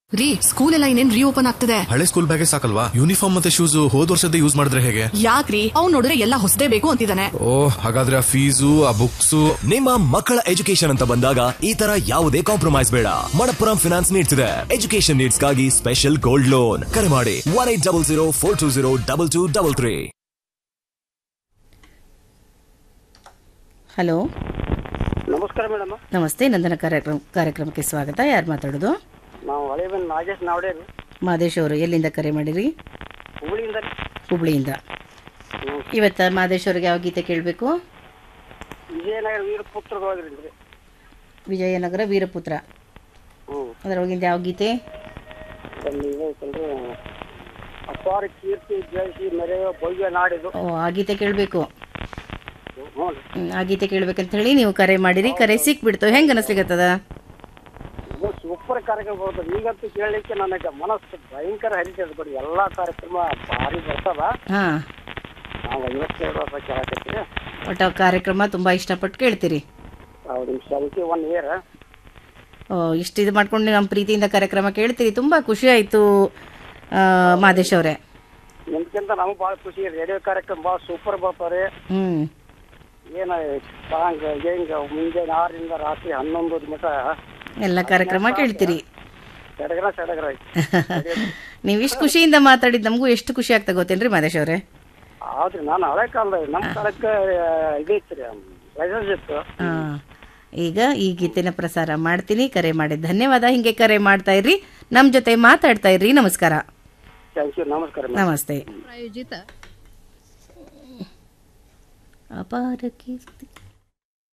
ರೀ ಸ್ಕೂಲ್ ಎಲ್ಲ ಇನ್ನೇನ್ ರೀಓಪನ್ ಆಗ್ತದೆ ಹಳೆ ಸ್ಕೂಲ್ ಬ್ಯಾಗೇ ಸಾಕಲ್ವಾ ಯೂನಿಫಾರ್ಮ್ ಮತ್ತೆ ಶೂಸ್ ಹೋದ್ ವರ್ಷದ ಯೂಸ್ ಮಾಡಿದ್ರೆ ಹೇಗೆ ಯಾಕ್ರಿ ಅವ್ನ್ ನೋಡಿದ್ರೆ ಎಲ್ಲ ಹೊಸದೇ ಬೇಕು ಅಂತಿದ್ದಾನೆ ಓ ಹಾಗಾದ್ರೆ ಆ ಫೀಸು ಆ ಬುಕ್ಸು ನಿಮ್ಮ ಮಕ್ಕಳ ಎಜುಕೇಶನ್ ಅಂತ ಬಂದಾಗ ಈ ತರ ಯಾವುದೇ ಕಾಂಪ್ರಮೈಸ್ ಬೇಡ ಮಣಪ್ಪುರಂ ಫಿನಾನ್ಸ್ ನೀಡ್ಸ್ ಇದೆ ಎಜುಕೇಶನ್ ನೀಡ್ಸ್ ಗಾಗಿ ಸ್ಪೆಷಲ್ ಗೋಲ್ಡ್ ಲೋನ್ ಕರೆ ಮಾಡಿ one eight double zero four two zero double two double three hello ನಮಸ್ಕಾರ ಮೇಡಮ್ ನಮಸ್ತೆ ನಂದನ ಕಾರ್ಯಕ್ರಮ ಕಾರ್ಯಕ್ರಮಕ್ಕೆ ಸ್ವಾಗತ ಯಾರು ಮಾತಾಡೋದು ನಾವು ಹಳೆ ಬಂದು ನಾಗೇಶ್ ನಾವಡೆ ರೀ ಮಾದೇಶ್ ಅವರು ಎಲ್ಲಿಂದ ಕರೆ ಮಾಡಿರಿ ಹುಬ್ಳಿಯಿಂದ ರೀ. ಹುಬ್ಳಿಯಿಂದ ಇವತ್ತ ಮಾದೇಶ್ ಅವ್ರಿಗೆ ಯಾವ ಗೀತೆ ಕೇಳಬೇಕು ವಿಜಯನಗರ ವೀರಪುತ್ರದೊಳಗ್ರಿ ರೀ ವಿಜಯನಗರ ವೀರಪುತ್ರ ಹ್ಞೂ ಅದರೊಳಗಿಂದ ಯಾವ ಗೀತೆ ಅಲ್ಲಿ ಇದೈತಲ್ರಿ ಅಪಾರ ಕೀರ್ತಿ ಜಯಿಸಿ ಮೆರೆಯುವ ಭವ್ಯ ನಾಡಿದು ಓ ಆ ಗೀತೆ ಕೇಳಬೇಕು ಹ್ಞೂ ರೀ ಆ ಗೀತೆ ಕೇಳ್ಬೇಕಂತ ಹೇಳಿ ನೀವು ಕರೆ ಮಾಡಿರಿ ಕರೆ ಸಿಕ್ಬಿಡ್ತು ಹೆಂಗೆ ಅನಿಸ್ಲಿಕತ್ತದ ಇದು ಸೂಪರ್ ಕಾರ್ಯಕ್ರಮ ಬರ್ತದೆ ಈಗಂತೂ ಕೇಳಲಿಕ್ಕೆ ನನಗೆ ಮನಸ್ಸು ಭಯಂಕರ ಹರಿತದೆ ಬಿಡಿ ಎಲ್ಲ ಕಾರ್ಯಕ್ರಮ ಭಾರಿ ಬರ್ತದ ಹಾಂ ನಾವು ಐವತ್ತೆರಡು ವರ್ಷ ಕೇಳಕತ್ತೀವಿ ಒಟ್ಟು ಆ ಕಾರ್ಯಕ್ರಮ ತುಂಬ ಇಷ್ಟಪಟ್ಟು ಕೇಳ್ತೀರಿ ಅವ್ರ ನಿಮ್ಮ ಸೆವೆಂಟಿ ಒನ್ ಇಯರ್ ಓ ಇಷ್ಟು ಇದು ಮಾಡ್ಕೊಂಡು ನಮ್ಮ ಪ್ರೀತಿಯಿಂದ ಕಾರ್ಯಕ್ರಮ ಕೇಳ್ತೀರಿ ತುಂಬ ಖುಷಿ ಆಯಿತು ಮಾದೇಶ್ ಅವರೇ ನಿಮ್ಗಿಂತ ನಮ್ಗೆ ಭಾಳ ಖುಷಿ ರೇಡಿಯೋ ಕಾರ್ಯಕ್ರಮ ಭಾಳ ಸೂಪರ್ ಬರ್ತಾರೆ ಹ್ಞೂ ಏನ ಸಾಂಗ್ ಹೆಂಗ ಮುಂಜಾನೆ ಆರರಿಂದ ರಾತ್ರಿ ಹನ್ನೊಂದು ಮಟ ಎಲ್ಲ ಕಾರ್ಯಕ್ರಮ ಕೇಳ್ತೀರಿ ಸಡಗರ ಸಡಗರ ಐತಿ ನೀವು ಇಷ್ಟು ಖುಷಿಯಿಂದ ಮಾತಾಡಿದ್ದು ನಮಗೂ ಎಷ್ಟು ಖುಷಿ ಆಗ್ತಾ ಗೊತ್ತೇನ್ರಿ ಮಾದೇಶ್ ಅವರೇ ಆದ್ರಿ ನಾನು ಹಳೆ ಕಾಲದ ನಮ್ಮ ಕಾಲಕ್ಕೆ ಇದೈತ್ರಿ ಲೈಸೆನ್ಸ್ ಇತ್ತು ಆ, ಈಗ ಈ ಗೀತೆನ ಪ್ರಸಾರ ಮಾಡ್ತೀನಿ ಕರೆ ಮಾಡಿ ಧನ್ಯವಾದ ಹಿಂಗೆ ಕರೆ ಮಾಡ್ತಾ ಇರ್ರಿ ನಮ್ಮ ಜೊತೆ ಮಾತಾಡ್ತಾ ಇರ್ರಿ ನಮಸ್ಕಾರ ಥ್ಯಾಂಕ್ ಯು ನಮಸ್ಕಾರ ಮೇಡಮ್. ನಮಸ್ತೆ ಪ್ರಾಯೋಜಿತ ಅಪಾರ ಕೀರ್ತಿ